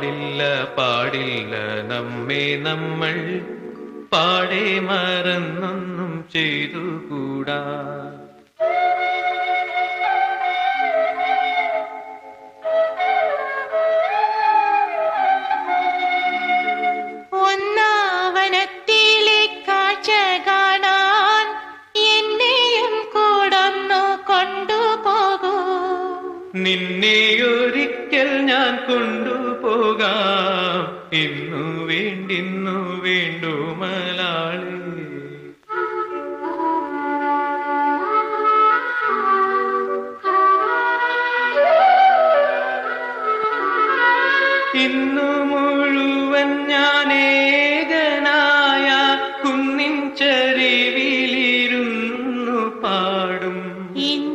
പാടില്ല പാടില്ല നമ്മെ നമ്മൾ പാടെ മറന്നൊന്നും ചെയ്തുകൂടാ ഒന്നാവനത്തിലെ കാഴ്ച കാണാൻ എന്നെയും കൂടൊന്നു കൊണ്ടുപോകൂ നിന്നെ ഒരിക്കൽ ഞാൻ കൊണ്ടുപോകാം ഇന്നു വേണ്ടിന്നു വേണ്ടു മലാളി ഇന്നു മുഴുവൻ ഞാൻ ഏകനായ കുന്നിൻ ചരിവിലിരുന്നു പാടും ഇന്നു